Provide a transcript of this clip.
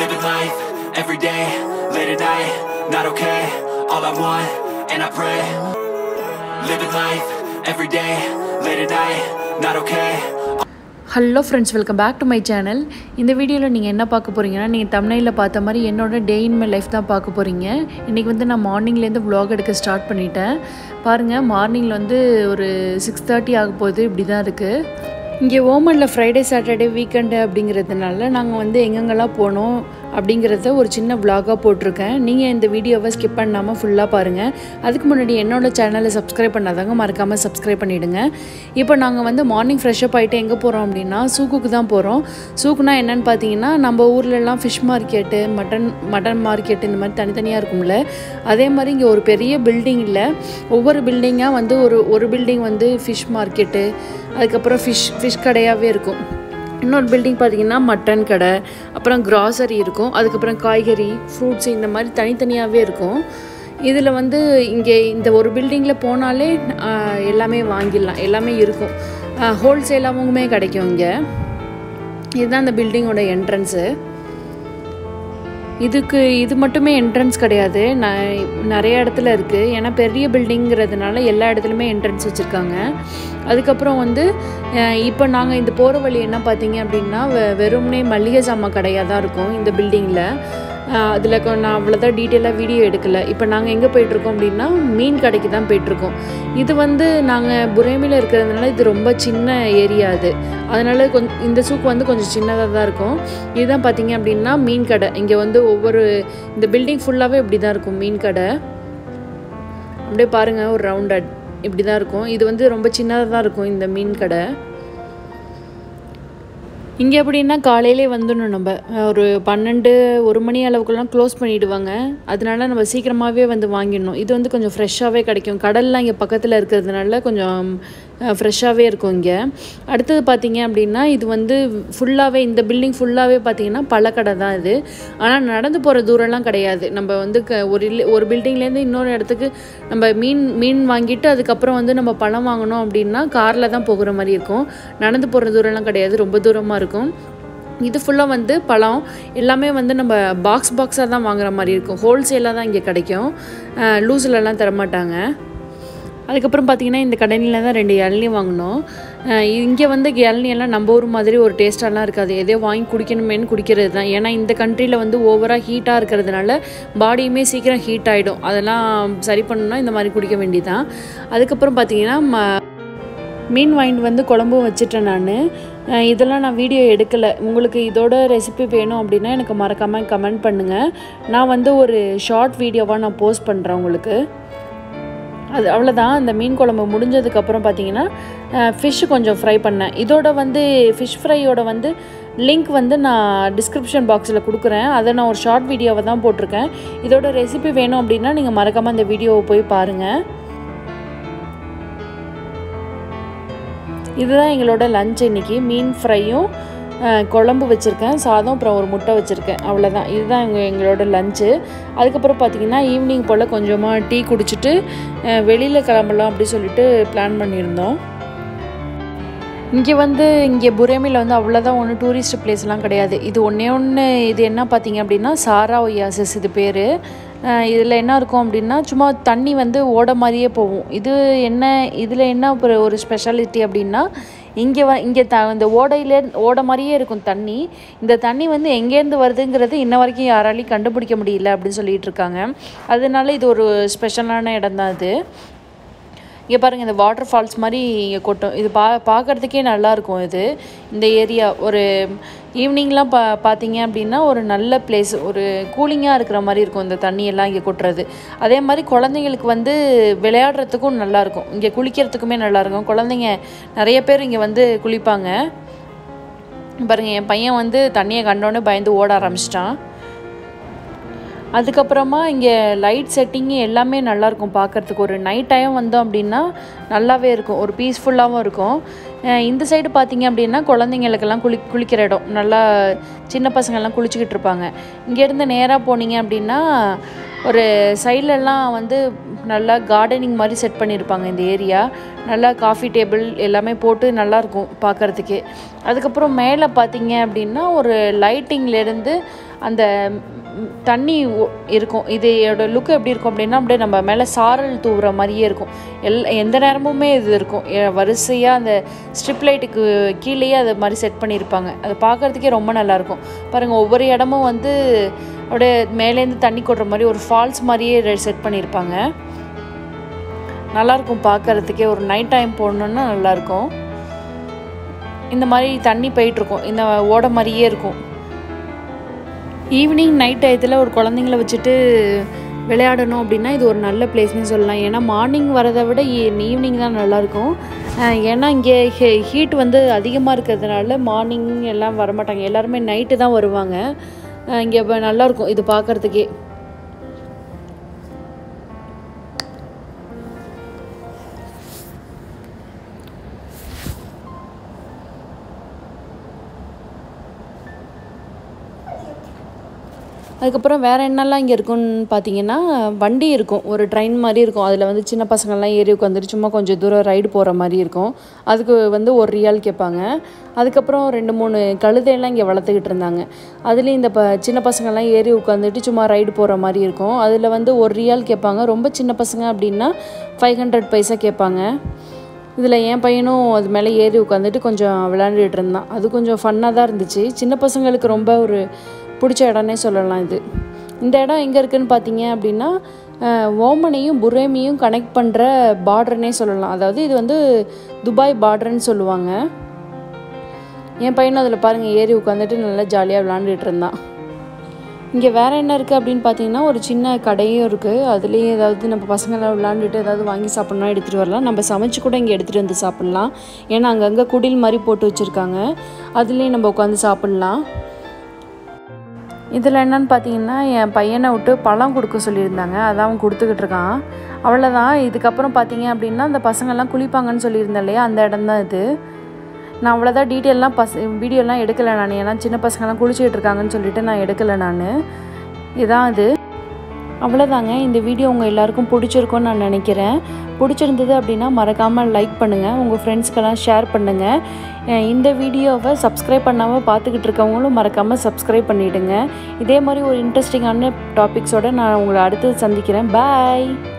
Living life, every day, late at night, not okay. All I want, and I pray. Living life, every day, late at night, not okay. Hello friends welcome back to my channel இந்த வீடியோவில் நீங்கள் என்ன பார்க்க போகிறீங்கன்னா நீங்கள் தமிழில் பார்த்த மாதிரி என்னோட டே இன் மை லைஃப் தான் பார்க்க போகிறீங்க இன்றைக்கி வந்து நான் மார்னிங்லேருந்து vlog எடுக்க ஸ்டார்ட் பண்ணிட்டேன் பாருங்கள் மார்னிங்கில் வந்து ஒரு சிக்ஸ் தேர்ட்டி ஆக போகுது இப்படி தான் இருக்குது இங்கே ஓமனில் ஃப்ரைடே சாட்டர்டே வீக்கெண்டு அப்படிங்கிறதுனால நாங்கள் வந்து எங்கெங்கெல்லாம் போனோம் அப்படிங்கிறத ஒரு சின்ன vlog-ஆ போட்டிருக்கேன் நீங்கள் இந்த வீடியோவை ஸ்கிப் பண்ணாமல் ஃபுல்லாக பாருங்கள் அதுக்கு முன்னாடி என்னோட சேனலை சப்ஸ்கிரைப் பண்ணாதாங்க மறக்காமல் சப்ஸ்கிரைப் பண்ணிவிடுங்க இப்போ நாங்கள் வந்து மார்னிங் ஃப்ரெஷ்அப் ஆகிட்டு எங்கே போகிறோம் அப்படின்னா சூக்குக்கு தான் போகிறோம் சூக்குனா என்னன்னு பார்த்தீங்கன்னா நம்ம ஊர்லலாம் fish market mutton mutton market இந்த மாதிரி தனித்தனியாக இருக்கும்ல அதே மாதிரி இங்கே ஒரு பெரிய பில்டிங் இல்லை ஒவ்வொரு பில்டிங்காக வந்து ஒரு ஒரு பில்டிங் வந்து ஃபிஷ் மார்க்கெட்டு அதுக்கப்புறம் ஃபிஷ் ஃபிஷ் கடையாகவே இருக்கும் இன்னொரு பில்டிங் பார்த்தீங்கன்னா மட்டன் கடை அப்புறம் கிராசரி இருக்கும் அதுக்கப்புறம் காய்கறி ஃப்ரூட்ஸ் இந்த மாதிரி தனித்தனியாகவே இருக்கும் இதில் வந்து இங்கே இந்த ஒரு பில்டிங்கில் போனாலே ஆஹ், எல்லாமே வாங்கிடலாம் எல்லாமே இருக்கும் ஹோல்சேலாகவுமே கிடைக்கும் இங்கே இதுதான் அந்த பில்டிங்கோட என்ட்ரன்ஸு இதுக்கு இது மட்டுமே என்ட்ரன்ஸ் கிடையாது நான் நிறைய இடத்துல இருக்குது ஏன்னா பெரிய பில்டிங்கிறதுனால எல்லா இடத்துலையுமே என்ட்ரன்ஸ் வச்சுருக்காங்க அதுக்கப்புறம் வந்து அஹ், இப்போ நாங்கள் இந்த போகிற வழி என்ன பார்த்தீங்க அப்படின்னா வெ- வெறுமனே மளிகை சாமான் கடையாக தான் இருக்கும் இந்த பில்டிங்கில் அதில் நான் அவ்வளோதான் டீட்டெயிலாக வீடியோ எடுக்கலை இப்போ நாங்கள் எங்கே போயிட்டுருக்கோம் அப்படின்னா மீன் கடைக்கு தான் போயிட்டுருக்கோம் இது வந்து நாங்கள் புரேமியில் இருக்கிறதுனால இது ரொம்ப சின்ன ஏரியா அது அதனால் கொஞ்சம் இந்த சூக் வந்து கொஞ்சம் சின்னதாக தான் இருக்கும் இதுதான் பார்த்தீங்க அப்படின்னா மீன் கடை இங்கே வந்து ஒவ்வொரு இந்த பில்டிங் ஃபுல்லாகவே இப்படி தான் இருக்கும் மீன் கடை அப்படியே பாருங்கள் ஒரு ரவுண்டட் இப்படி தான் இருக்கும் இது வந்து ரொம்ப சின்னதாக தான் இருக்கும் இந்த மீன் கடை இங்கே எப்படின்னா காலையிலே வந்துடணும் நம்ம அஹ் ஒரு பன்னெண்டு ஒரு மணி அளவுக்குலாம் க்ளோஸ் பண்ணிவிடுவாங்க அதனால நம்ம சீக்கிரமாகவே வந்து வாங்கிடணும் இது வந்து கொஞ்சம் ஃப்ரெஷ்ஷாகவே கிடைக்கும் கடல்லாம் இங்கே பக்கத்தில் இருக்கிறதுனால கொஞ்சம் ஃப்ரெஷ்ஷாகவே இருக்கும் இங்கே அடுத்தது பார்த்தீங்க அப்படின்னா இது வந்து ஃபுல்லாகவே இந்த பில்டிங் ஃபுல்லாகவே பார்த்தீங்கன்னா பழக்கடை தான் இது ஆனால் நடந்து போகிற தூரம்லாம் கிடையாது நம்ம வந்து க ஒரு இல்ல- ஒரு பில்டிங்லேருந்து இன்னொரு இடத்துக்கு நம்ம மீன் மீன் வாங்கிட்டு அதுக்கப்புறம் வந்து நம்ம பழம் வாங்கணும் அப்படின்னா காரில் தான் போகிற மாதிரி இருக்கும் நடந்து போகிற தூரம்லாம் கிடையாது ரொம்ப தூரமாக இருக்கும் இது ஃபுல்லாக வந்து பழம் எல்லாமே வந்து நம்ம பாக்ஸ் பாக்ஸாக தான் வாங்குற மாதிரி இருக்கும் ஹோல்சேலாக தான் இங்கே கிடைக்கும் லூஸ்லலாம் தரமாட்டாங்க அதுக்கப்புறம் பார்த்தீங்கன்னா இந்த கடையில் தான் ரெண்டு இளநீ வாங்கினோம் இங்கே வந்து இளநீ எல்லாம் நம்ம ஊர் மாதிரி ஒரு டேஸ்ட்டாலாம் இருக்காது எதையோ வாங்கி குடிக்கணுமேனு குடிக்கிறது தான் ஏன்னா இந்த கண்ட்ரியில் வந்து ஓவராக ஹீட்டாக இருக்கிறதுனால பாடியுமே சீக்கிரம் ஹீட் ஆகிடும் அதெல்லாம் சரி பண்ணணும்னா இந்த மாதிரி குடிக்க வேண்டியதான் அதுக்கப்புறம் பார்த்தீங்கன்னா ம மீன் வாங்கிட்டு வந்து குழம்பும் வச்சுட்டேன் நான் இதெல்லாம் நான் வீடியோ எடுக்கலை உங்களுக்கு இதோட ரெசிபி வேணும் அப்படின்னா எனக்கு மறக்காமல் கமெண்ட் பண்ணுங்கள் நான் வந்து ஒரு ஷார்ட் வீடியோவாக நான் போஸ்ட் பண்ணுறேன் உங்களுக்கு அது அவ்வளோதான் அந்த மீன் குழம்பு முடிஞ்சதுக்கப்புறம் பார்த்தீங்கன்னா ஃபிஷ் கொஞ்சம் ஃப்ரை பண்ணேன் இதோட வந்து ஃபிஷ் ஃப்ரையோட வந்து லிங்க் வந்து நான் டிஸ்கிரிப்ஷன் பாக்ஸில் கொடுக்குறேன் அதை நான் ஒரு ஷார்ட் வீடியோவை தான் போட்டிருக்கேன் இதோட ரெசிபி வேணும் அப்படின்னா நீங்கள் மறக்காமல் அந்த வீடியோவை போய் பாருங்கள் இதுதான் எங்களோட லஞ்ச் இன்னைக்கு மீன் ஃப்ரையும் அஹ், குழம்பு வச்சுருக்கேன் சாதம் அப்புறம் ஒரு முட்டை வச்சுருக்கேன் அவ்வளோதான் இதுதான் எங்கள் எங்களோட லஞ்சு அதுக்கப்புறம் பார்த்தீங்கன்னா ஈவினிங் போல் கொஞ்சமாக டீ குடிச்சிட்டு வெளியில் கிளம்பலாம் அப்படி சொல்லிட்டு பிளான் பண்ணியிருந்தோம் இங்கே வந்து இங்கே புரேமியில் வந்து அவ்வளோதான் ஒன்றும் டூரிஸ்ட் பிளேஸ்லாம் கிடையாது இது ஒன்றே ஒன்று இது என்ன பார்த்தீங்க அப்படின்னா சாரா ஒய்யாசஸ் இது பேர் இதில் என்ன இருக்கும் அப்படின்னா சும்மா தண்ணி வந்து ஓட மாதிரியே போகும் இது என்ன இதில் என்ன ஒரு ஒரு ஸ்பெஷாலிட்டி அப்படின்னா இங்கே வ இங்கே த இந்த ஓடையிலே ஓட மாதிரியே இருக்கும் தண்ணி இந்த தண்ணி வந்து எங்கேருந்து வருதுங்கிறது இன்ன வரைக்கும் யாராலையும் கண்டுபிடிக்க முடியல அப்படின்னு சொல்லிட்டு இருக்காங்க அதனால இது ஒரு ஸ்பெஷலான இடம் தான் இது இங்கே பாருங்கள் இந்த வாட்டர் ஃபால்ஸ் மாதிரி இங்கே கொட்டும் இது பா பார்க்குறதுக்கே நல்லாயிருக்கும் இது இந்த ஏரியா ஒரு ஈவினிங்லாம் பா பார்த்தீங்க அப்படின்னா ஒரு நல்ல பிளேஸ் ஒரு கூலிங்காக இருக்கிற மாதிரி இருக்கும் இந்த தண்ணியெல்லாம் இங்கே கொட்டுறது அதே மாதிரி குழந்தைங்களுக்கு வந்து விளையாடுறதுக்கும் நல்லாயிருக்கும் இங்கே குளிக்கிறதுக்குமே நல்லாயிருக்கும் குழந்தைங்க நிறைய பேர் இங்கே வந்து குளிப்பாங்க பாருங்கள் என் பையன் வந்து தண்ணியை கண்டோன்னே பயந்து ஓட ஆரம்பிச்சிட்டான் அதுக்கப்புறமா இங்கே லைட் செட்டிங்கு எல்லாமே நல்லாயிருக்கும் பார்க்குறதுக்கு ஒரு நைட் டைம் வந்தோம் அப்படின்னா நல்லாவே இருக்கும் ஒரு பீஸ்ஃபுல்லாகவும் இருக்கும் அஹ் இந்த சைடு பார்த்தீங்க அப்படின்னா குழந்தைங்களுக்கெல்லாம் குளி குளிக்கிற இடம் நல்லா சின்ன பசங்கள்லாம் குளிச்சுக்கிட்டு இருப்பாங்க இங்கேருந்து நேராக போனீங்க அப்படின்னா ஒரு சைட்லலாம் வந்து நல்லா கார்டனிங் மாதிரி செட் பண்ணியிருப்பாங்க இந்த ஏரியா நல்லா காஃபி டேபிள் எல்லாமே போட்டு நல்லாயிருக்கும் பார்க்குறதுக்கே அதுக்கப்புறம் மேலே பார்த்தீங்க அப்படின்னா ஒரு லைட்டிங்லேருந்து அந்த ம், தண்ணி ஒ- இருக்கும் இதோட லுக் எப்படி இருக்கும் அப்படின்னா அப்படியே நம்ம மேலே சாரல் தூவுற மாதிரியே இருக்கும் எல் எந்த நேரமுமே இது இருக்கும் எ- வரிசையாக அந்த ஸ்ட்ரிப் லைட்டுக்கு கீழேயே அது மாதிரி செட் பண்ணியிருப்பாங்க அது பார்க்குறதுக்கே ரொம்ப நல்லாயிருக்கும் பாருங்கள் ஒவ்வொரு இடமும் வந்து அப்படியே மேலேருந்து தண்ணி கொட்டுற மாதிரி ஒரு ஃபால்ஸ் மாதிரியே செட் பண்ணியிருப்பாங்க நல்லாயிருக்கும் பார்க்கறதுக்கே ஒரு நைட் டைம் போடணுன்னா நல்லாயிருக்கும் இந்த மாதிரி தண்ணி போயிட்டுருக்கும் இந்த ஓட மாதிரியே இருக்கும் ஈவினிங் நைட் டயத்தில் ஒரு குழந்தைங்கள வச்சுட்டு விளையாடணும் அப்படின்னா இது ஒரு நல்ல பிளேஸ்னு சொல்லலாம் ஏன்னா மார்னிங் வரதை விட ஈவினிங் தான் நல்லாயிருக்கும் அஹ் ஏன்னா இங்கே ஹீட் வந்து அதிகமாக இருக்கிறதுனால மார்னிங் எல்லாம் வரமாட்டாங்க எல்லாருமே நைட்டு தான் வருவாங்க அஹ் இங்கே இப்போ நல்லாயிருக்கும் இது பார்க்குறதுக்கே அதுக்கப்புறம் வேறு என்னெல்லாம் இங்கே இருக்குன்னு பார்த்தீங்கன்னா வண்டி இருக்கும் ஒரு ட்ரெயின் மாதிரி இருக்கும் அதில் வந்து சின்ன பசங்கள்லாம் ஏறி உட்காந்துட்டு சும்மா கொஞ்சம் தூரம் ரைடு போகிற மாதிரி இருக்கும் அதுக்கு வந்து ஒரு ரியால் கேட்பாங்க அதுக்கப்புறம் ரெண்டு மூணு கழுதையெல்லாம் இங்கே வளர்த்துக்கிட்டு இருந்தாங்க அதுலேயும் இந்த ப சின்ன பசங்கள்லாம் ஏறி உட்காந்துட்டு சும்மா ரைடு போகிற மாதிரி இருக்கும் அதில் வந்து ஒரு ரியால் கேட்பாங்க ரொம்ப சின்ன பசங்க அப்படின்னா ஃபைவ் ஹண்ட்ரட் பைசா கேட்பாங்க இதில் என் பையனும் அது மேலே ஏறி உட்காந்துட்டு கொஞ்சம் விளையாண்டுட்டு இருந்தான் அது கொஞ்சம் ஃபன்னாக தான் இருந்துச்சு சின்ன பசங்களுக்கு ரொம்ப ஒரு பிடிச்ச இடம்னே சொல்லலாம் இது இந்த இடம் எங்கே இருக்குன்னு பார்த்தீங்க அப்படின்னா அஹ், ஓமனையும் புரேமியும் கனெக்ட் பண்ணுற பார்டர்னே சொல்லலாம் அதாவது இது வந்து துபாய் பார்டர்னு சொல்லுவாங்க என் பையனும் அதில் பாருங்கள் ஏறி உட்காந்துட்டு நல்லா ஜாலியாக விளாண்டுட்டு இருந்தான் இங்கே வேறு என்ன இருக்குது அப்படின்னு பார்த்தீங்கன்னா ஒரு சின்ன கடையும் இருக்குது அதுலேயும் ஏதாவது நம்ம பசங்களாம் விளாண்டுட்டு ஏதாவது வாங்கி சாப்பிட்ணுன்னா எடுத்துகிட்டு வரலாம் நம்ம சமைச்சு கூட இங்கே எடுத்துகிட்டு வந்து சாப்பிட்லாம் ஏன்னா அங்கங்கே குடில் மாதிரி போட்டு வச்சுருக்காங்க அதுலேயும் நம்ம உட்காந்து சாப்பிட்லாம் இதில் என்னன்னு பார்த்தீங்கன்னா என் பையனை விட்டு பழம் கொடுக்க சொல்லியிருந்தாங்க அதான் அவன் கொடுத்துக்கிட்டு இருக்கான் அவ்வளோதான் இதுக்கப்புறம் பார்த்தீங்க அப்படின்னா அந்த பசங்கள்லாம் குளிப்பாங்கன்னு சொல்லியிருந்தேன் இல்லையா அந்த இடம் தான் இது நான் அவ்வளோதான் டீட்டெயிலாம் பஸ் வீடியோலாம் எடுக்கலை நான் ஏன்னா சின்ன பசங்கள்லாம் குளிச்சுக்கிட்டு இருக்காங்கன்னு சொல்லிட்டு நான் எடுக்கலை நான் இதான் இது அவ்வளோதாங்க இந்த வீடியோ உங்கள் எல்லாருக்கும் பிடிச்சிருக்கும்னு நான் நினைக்கிறேன் பிடிச்சிருந்தது அப்படின்னா மறக்காமல் லைக் பண்ணுங்கள் உங்கள் ஃப்ரெண்ட்ஸ்க்கெல்லாம் ஷேர் பண்ணுங்கள் அஹ் இந்த வீடியோவை சப்ஸ்கிரைப் பண்ணாமல் பார்த்துக்கிட்டு இருக்கவங்களும் மறக்காமல் சப்ஸ்கிரைப் பண்ணிவிடுங்க இதே மாதிரி ஒரு இன்ட்ரெஸ்டிங்கான டாபிக்ஸோடு நான் உங்களை அடுத்து சந்திக்கிறேன் பாய்